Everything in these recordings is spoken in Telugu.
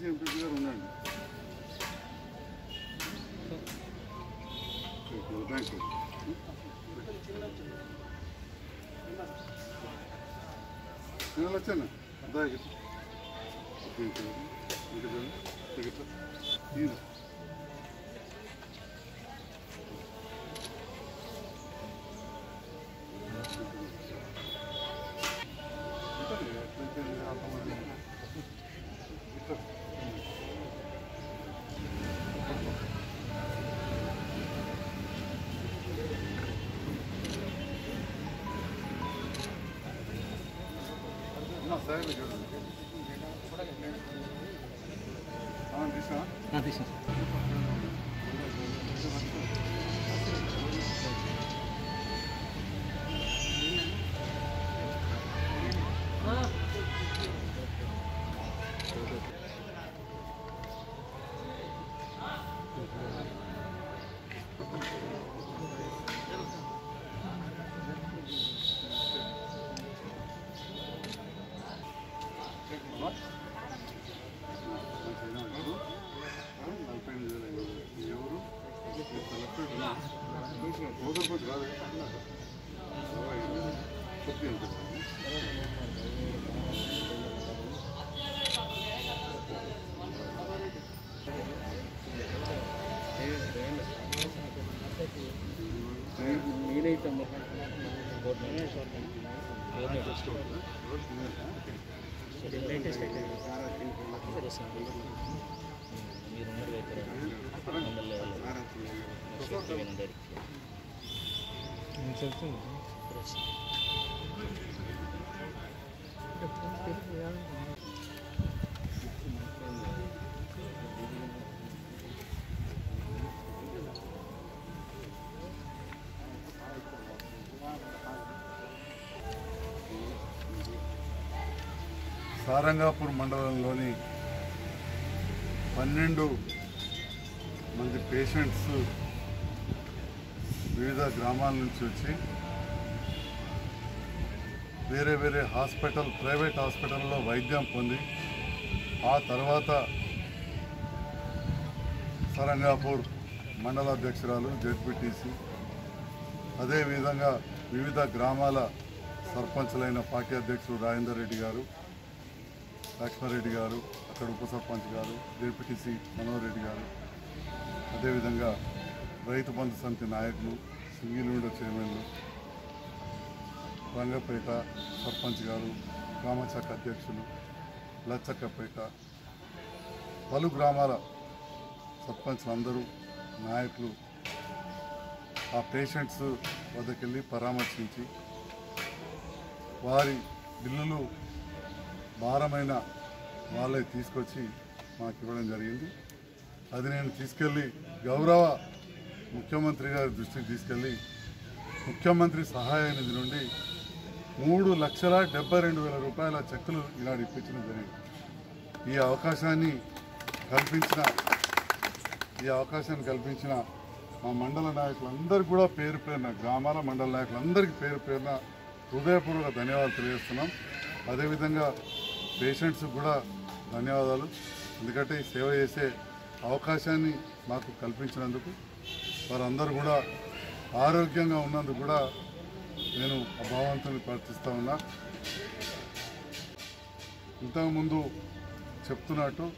ఎంపీ గారు ఉండండి థ్యాంక్ యూ నేను వచ్చాను అదా సరే తీసా ఎవరు ఓదర్పతి రాదు కొద్ది సారంగాపూర్ మండలంలోని పన్నెండు మంది పేషెంట్స్ వివిధ గ్రామాల నుంచి వచ్చి వేరే వేరే హాస్పిటల్ ప్రైవేట్ హాస్పిటల్లో వైద్యం పొంది ఆ తర్వాత సరంగాపూర్ మండల అధ్యక్షురాలు జెడ్పీటీసీ అదేవిధంగా వివిధ గ్రామాల సర్పంచులైన పార్టీ అధ్యక్షుడు రాజేందర్ రెడ్డి గారు లక్ష్మారెడ్డి గారు అక్కడ ఉప సర్పంచ్ గారు జెడ్పీటీసీ మనోహర్ రెడ్డి గారు అదేవిధంగా రైతు బంధు సమితి నాయకులు సింగిల్ చైర్మన్లు రంగపేట సర్పంచ్ గారు గ్రామ శాఖ అధ్యక్షులు లచ్చక్కపేట పలు గ్రామాల సర్పంచ్లు అందరూ నాయకులు ఆ పేషెంట్స్ వద్దకెళ్ళి పరామర్శించి వారి బిల్లులు భారమైన వాళ్ళే తీసుకొచ్చి మాకు ఇవ్వడం జరిగింది అది నేను తీసుకెళ్ళి గౌరవ ముఖ్యమంత్రి గారి దృష్టికి తీసుకెళ్ళి ముఖ్యమంత్రి సహాయ నిధి నుండి మూడు లక్షల డెబ్బై రెండు వేల రూపాయల చెక్కులు ఈనాడు ఇప్పించడం జరిగింది ఈ అవకాశాన్ని కల్పించిన ఈ అవకాశాన్ని కల్పించిన మా మండల నాయకులందరికీ కూడా పేరు పేరున గ్రామాల మండల నాయకులందరికీ పేరు పేరున హృదయపూర్వక ధన్యవాదాలు తెలియజేస్తున్నాం అదేవిధంగా పేషెంట్స్కి కూడా ధన్యవాదాలు ఎందుకంటే ఈ సేవ చేసే అవకాశాన్ని మాకు కల్పించినందుకు వారందరూ కూడా ఆరోగ్యంగా ఉన్నందుకు కూడా నేను ఆ భావంతుని ప్రార్థిస్తూ ఉన్నా ఇంతకుముందు చెప్తున్నట్టు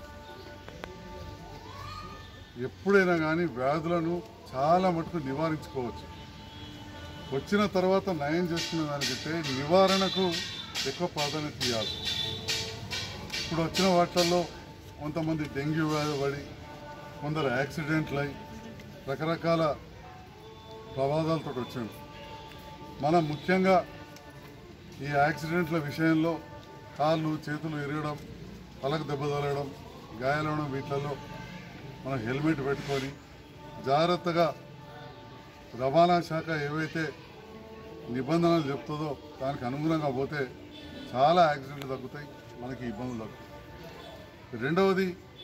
ఎప్పుడైనా కానీ వ్యాధులను చాలా మటుకు నివారించుకోవచ్చు వచ్చిన తర్వాత నయం చేసుకునే దానికంటే నివారణకు ఎక్కువ ప్రాధాన్యత ఇవ్వాలి ఇప్పుడు వచ్చిన వాటిల్లో కొంతమంది డెంగ్యూ వ్యాధి పడి కొందరు యాక్సిడెంట్లు అయి రకరకాల ప్రమాదాలతో వచ్చాడు మనం ముఖ్యంగా ఈ యాక్సిడెంట్ల విషయంలో కాళ్ళు చేతులు ఎరగడం తలకు దెబ్బ తగలడం గాయాలవడం వీటిలలో మనం హెల్మెట్ పెట్టుకొని జాగ్రత్తగా రవాణా శాఖ ఏవైతే నిబంధనలు చెప్తుందో దానికి అనుగుణంగా పోతే చాలా యాక్సిడెంట్లు తగ్గుతాయి మనకి ఇబ్బందులు తగ్గుతాయి రెండవది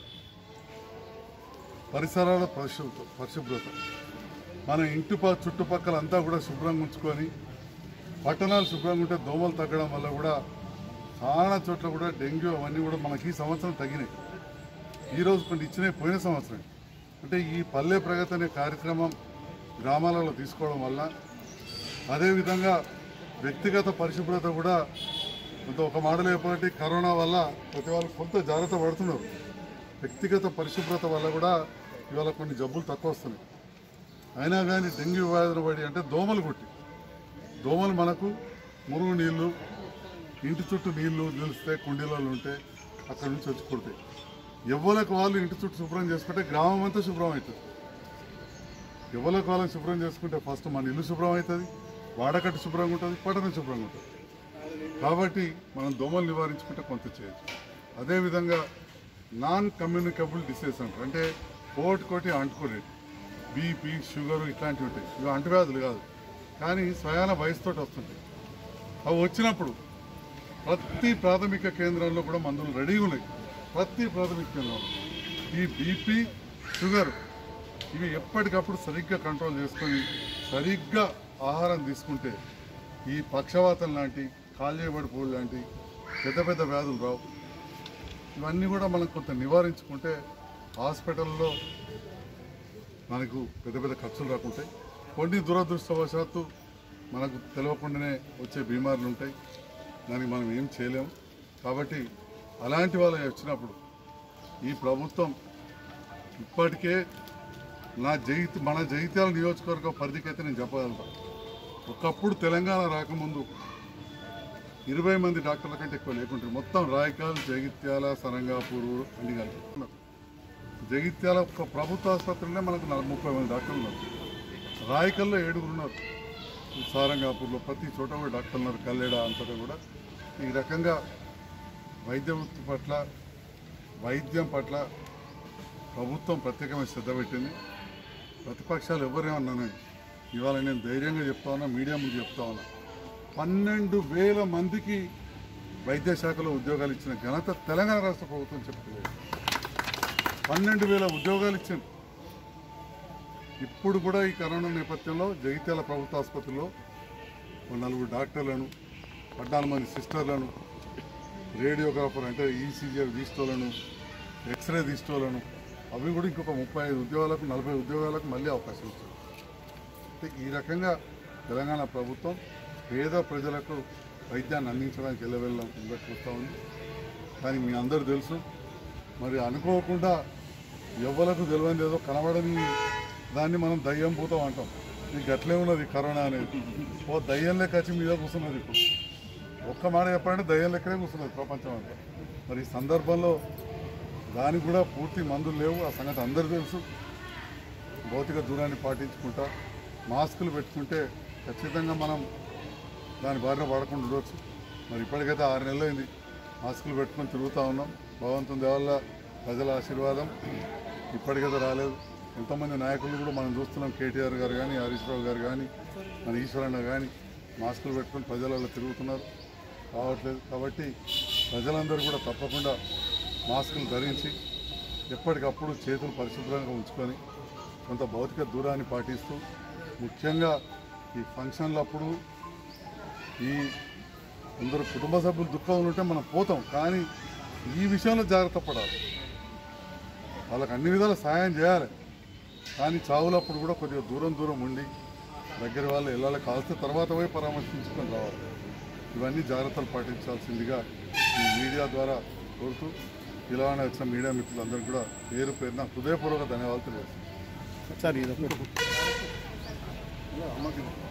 పరిసరాల పరిశుభ్రత పరిశుభ్రత మన ఇంటి ప చుట్టుపక్కల అంతా కూడా శుభ్రంగా ఉంచుకొని పట్టణాలు శుభ్రంగా ఉంటే దోమలు తగ్గడం వల్ల కూడా చాలా చోట్ల కూడా డెంగ్యూ అవన్నీ కూడా మనకి ఈ సంవత్సరం తగ్గినాయి ఈరోజు కొన్ని ఇచ్చినాయి పోయిన సంవత్సరం అంటే ఈ పల్లె ప్రగతి అనే కార్యక్రమం గ్రామాలలో తీసుకోవడం వల్ల అదేవిధంగా వ్యక్తిగత పరిశుభ్రత కూడా కొంత ఒక మాటలు చెప్పాలంటే కరోనా వల్ల ప్రతి వాళ్ళు కొంత జాగ్రత్త పడుతున్నారు వ్యక్తిగత పరిశుభ్రత వల్ల కూడా ఇవాళ కొన్ని జబ్బులు తక్కువ వస్తున్నాయి అయినా కానీ డెంగ్యూ వ్యాధులు పడి అంటే దోమలు కొట్టి దోమలు మనకు మురుగు నీళ్లు ఇంటి చుట్టూ నీళ్లు నిలిస్తే కుండీలలో ఉంటే అక్కడ నుంచి వచ్చి కుడతాయి ఎవరికి వాళ్ళు ఇంటి చుట్టూ శుభ్రం చేసుకుంటే గ్రామం అంతా శుభ్రం అవుతుంది ఎవరికి వాళ్ళని శుభ్రం చేసుకుంటే ఫస్ట్ మన ఇల్లు శుభ్రం అవుతుంది వాడకట్టు శుభ్రంగా ఉంటుంది పట్టణం శుభ్రంగా ఉంటుంది కాబట్టి మనం దోమలు నివారించుకుంటే కొంత చేయొచ్చు అదేవిధంగా నాన్ కమ్యూనికబుల్ డిసీజ్ అంటారు అంటే కోటి కోటి అంటుకోలేదు బీపీ షుగర్ ఇట్లాంటివి ఉంటాయి ఇవి అంటువ్యాధులు కాదు కానీ స్వయాన వయసుతో వస్తుంటాయి అవి వచ్చినప్పుడు ప్రతి ప్రాథమిక కేంద్రంలో కూడా మందులు రెడీగా ఉన్నాయి ప్రతి ప్రాథమిక కేంద్రంలో ఈ బీపీ షుగర్ ఇవి ఎప్పటికప్పుడు సరిగ్గా కంట్రోల్ చేసుకొని సరిగ్గా ఆహారం తీసుకుంటే ఈ పక్షవాతం లాంటి కాల్చేయబడిపోలు లాంటి పెద్ద పెద్ద వ్యాధులు రావు ఇవన్నీ కూడా మనం కొంత నివారించుకుంటే హాస్పిటల్లో మనకు పెద్ద పెద్ద ఖర్చులు రాకుంటాయి కొన్ని దురదృష్టవశాత్తు మనకు తెలియకుండానే వచ్చే బీమార్లు ఉంటాయి దానికి మనం ఏం చేయలేము కాబట్టి అలాంటి వాళ్ళు వచ్చినప్పుడు ఈ ప్రభుత్వం ఇప్పటికే నా జగిత్ మన జగిత్యాల నియోజకవర్గ పరిధికైతే నేను చెప్పగలుగుతాను ఒకప్పుడు తెలంగాణ రాకముందు ఇరవై మంది డాక్టర్ల కంటే ఎక్కువ లేకుంటారు మొత్తం రాయకాల్ జగిత్యాల సరంగాపూర్ అన్ని కలిపి జగిత్యాల ఒక ప్రభుత్వ ఆసుపత్రిలోనే మనకు నలభై ముప్పై మంది డాక్టర్లు ఉన్నారు రాయకల్లో ఏడుగురు ఉన్నారు ఈ సారంగాపూర్లో ప్రతి చోట కూడా డాక్టర్లు ఉన్నారు కల్లేడ అంతటా కూడా ఈ రకంగా వైద్య వృత్తి పట్ల వైద్యం పట్ల ప్రభుత్వం ప్రత్యేకమైన శ్రద్ధ పెట్టింది ప్రతిపక్షాలు ఎవరేమన్నాను ఇవాళ నేను ధైర్యంగా చెప్తా ఉన్నా మీడియా ముందు చెప్తా ఉన్నా పన్నెండు వేల మందికి వైద్య శాఖలో ఉద్యోగాలు ఇచ్చిన ఘనత తెలంగాణ రాష్ట్ర ప్రభుత్వం చెప్పుకోలేదు పన్నెండు వేల ఉద్యోగాలు ఇచ్చింది ఇప్పుడు కూడా ఈ కరోనా నేపథ్యంలో జగిత్యాల ప్రభుత్వ ఆసుపత్రిలో ఓ నలుగురు డాక్టర్లను పద్నాలుగు మంది సిస్టర్లను రేడియోగ్రాఫర్ అంటే ఈసీజీ తీసుకోవాలను ఎక్స్రే తీసుకోవాలను అవి కూడా ఇంకొక ముప్పై ఐదు ఉద్యోగాలకు నలభై ఉద్యోగాలకు మళ్ళీ అవకాశం ఇచ్చారు అంటే ఈ రకంగా తెలంగాణ ప్రభుత్వం పేద ప్రజలకు వైద్యాన్ని అందించడానికి వెళ్ళవెళ్ళం చూస్తూ ఉంది కానీ మీ అందరూ తెలుసు మరి అనుకోకుండా ఎవ్వలకు తెలియని ఏదో కనబడని దాన్ని మనం దయ్యం పూతాం అంటాం నీకు అట్లే ఉన్నది కరోనా అనేది ఓ దయ్యం లెక్క వచ్చి మీద కూర్చున్నది ఇప్పుడు ఒక్క మాట చెప్పాలంటే దయ్యం లెక్కనే కూర్చున్నది ప్రపంచం అంతా మరి ఈ సందర్భంలో దానికి కూడా పూర్తి మందులు లేవు ఆ సంగతి అందరూ తెలుసు భౌతిక దూరాన్ని పాటించుకుంటా మాస్కులు పెట్టుకుంటే ఖచ్చితంగా మనం దాని బారిన పడకుండా ఉండవచ్చు మరి ఇప్పటికైతే ఆరు నెలలు అయింది మాస్కులు పెట్టుకొని తిరుగుతూ ఉన్నాం భగవంతుని దేవల్ల ప్రజల ఆశీర్వాదం ఇప్పటికైతే రాలేదు ఎంతోమంది నాయకులు కూడా మనం చూస్తున్నాం కేటీఆర్ గారు కానీ హరీష్ రావు గారు కానీ మన ఈశ్వరన్న కానీ మాస్కులు పెట్టుకొని ప్రజలలో తిరుగుతున్నారు కావట్లేదు కాబట్టి ప్రజలందరూ కూడా తప్పకుండా మాస్కులు ధరించి ఎప్పటికప్పుడు చేతులు పరిశుభ్రంగా ఉంచుకొని కొంత భౌతిక దూరాన్ని పాటిస్తూ ముఖ్యంగా ఈ ఫంక్షన్లప్పుడు ఈ అందరూ కుటుంబ సభ్యులు దుఃఖంలో ఉంటే మనం పోతాం కానీ ఈ విషయంలో జాగ్రత్త పడాలి వాళ్ళకి అన్ని విధాల సాయం చేయాలి కానీ చావులప్పుడు కూడా కొద్దిగా దూరం దూరం ఉండి దగ్గర వాళ్ళు వెళ్ళాలి కాల్స్తే తర్వాత పోయి పరామర్శించుకొని రావాలి ఇవన్నీ జాగ్రత్తలు పాటించాల్సిందిగా ఈ మీడియా ద్వారా కోరుతూ ఇలానే వచ్చిన మీడియా మిత్రులందరికీ కూడా పేరు పేరున హృదయపూర్వక ధన్యవాదాలు తెలియజేస్తాను సార్ ఇది ఒకటి అమ్మకి